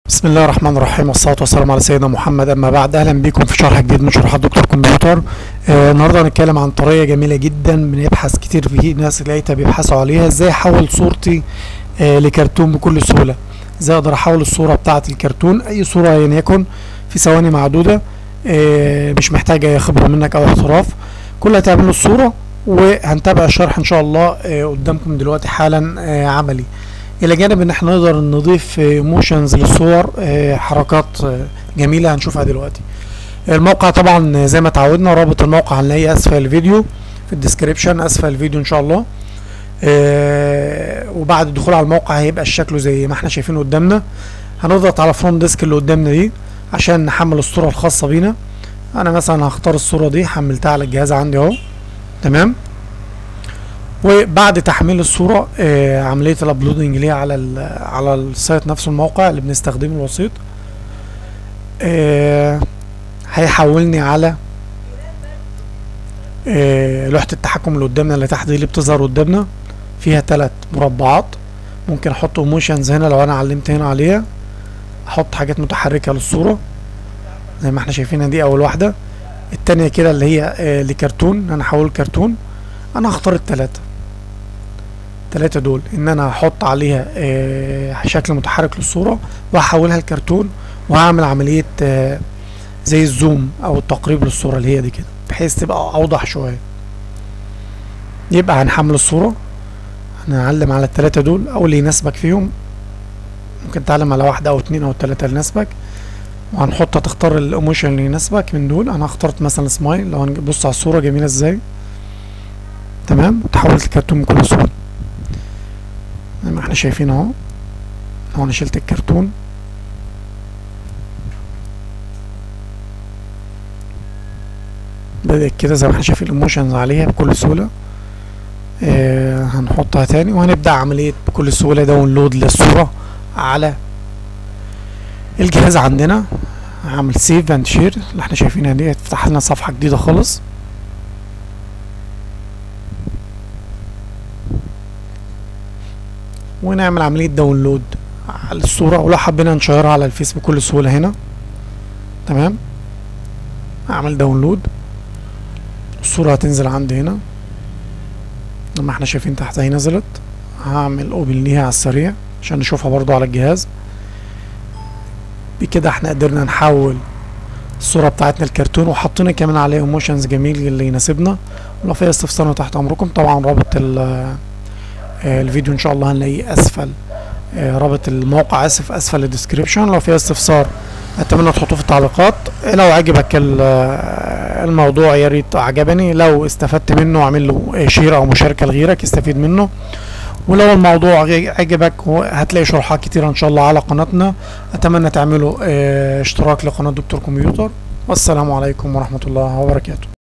بسم الله الرحمن الرحيم والصلاة والسلام على سيدنا محمد أما بعد أهلا بكم في شرح جديد من شروحات دكتور كمبيوتر آه النهاردة هنتكلم عن طريقة جميلة جدا بنبحث كتير في ناس لقيتها بيبحثوا عليها ازاي أحول صورتي آه لكرتون بكل سهولة ازاي أقدر أحول الصورة بتاعة الكرتون أي صورة أيا يكن في ثواني معدودة آه مش محتاجة خبرة منك أو احتراف كل هتعمل له الصورة وهنتابع الشرح إن شاء الله آه قدامكم دلوقتي حالا آه عملي الى جانب ان احنا نقدر نضيف موشنز للصور حركات جميله هنشوفها دلوقتي الموقع طبعا زي ما اتعودنا رابط الموقع هنلاقيه اسفل الفيديو في الديسكريبشن اسفل الفيديو ان شاء الله وبعد الدخول على الموقع هيبقى شكله زي ما احنا شايفينه قدامنا هنضغط على فرونت ديسك اللي قدامنا دي عشان نحمل الصوره الخاصه بينا انا مثلا هختار الصوره دي حملتها على الجهاز عندي اهو تمام وبعد تحميل الصورة آه عملية الابلودنج ليها على على السايت نفسه الموقع اللي بنستخدمه الوسيط آه هيحولني على آه لوحة التحكم اللي قدامنا اللي تحت دي اللي بتظهر قدامنا فيها ثلاث مربعات ممكن احط ايموشنز هنا لو انا علمت هنا عليها احط حاجات متحركة للصورة زي ما احنا شايفينها دي اول واحدة التانية كده اللي هي آه لكرتون انا هحول كرتون انا هختار التلاتة التلاتة دول ان انا هحط عليها آه شكل متحرك للصورة وهحولها لكرتون وهعمل عملية آه زي الزوم او التقريب للصورة اللي هي دي كده بحيث تبقى اوضح شوية يبقى هنحمل الصورة هنعلم على التلاتة دول او اللي يناسبك فيهم ممكن تعلم على واحدة او اتنين او التلاتة اللي يناسبك وهنحط تختار الايموشن اللي يناسبك من دول انا اخترت مثلا سمايل لو هنبص على الصورة جميلة ازاي تمام تحولت الكرتون بكل سهولة زي ما احنا شايفين اهو اهو انا شلت الكرتون بدأت كده زي ما احنا شايفين الايموشنز عليها بكل سهولة اه هنحطها تاني وهنبدأ عملية بكل سهولة داونلود للصورة على الجهاز عندنا هعمل سيف اند شير اللي احنا شايفينها دي هتفتح لنا صفحة جديدة خالص ونعمل عملية داونلود على الصورة ولو حبينا نشيرها على الفيس بكل سهولة هنا تمام اعمل داونلود الصورة هتنزل عندي هنا لما احنا شايفين تحت اهي نزلت هعمل اوبن ليها على السريع عشان نشوفها برضو على الجهاز بكده احنا قدرنا نحول الصورة بتاعتنا الكرتون وحطينا كمان عليه ايموشنز جميل اللي يناسبنا ولو في استفسار تحت امركم طبعا رابط الفيديو ان شاء الله هنلاقيه اسفل رابط الموقع اسف اسفل الديسكريبشن لو في استفسار اتمنى تحطوه في التعليقات لو عجبك الموضوع يا ريت عجبني لو استفدت منه اعمل له شير او مشاركه لغيرك يستفيد منه ولو الموضوع عجبك هتلاقي شروحات كتيره ان شاء الله على قناتنا اتمنى تعملوا اشتراك لقناه دكتور كمبيوتر والسلام عليكم ورحمه الله وبركاته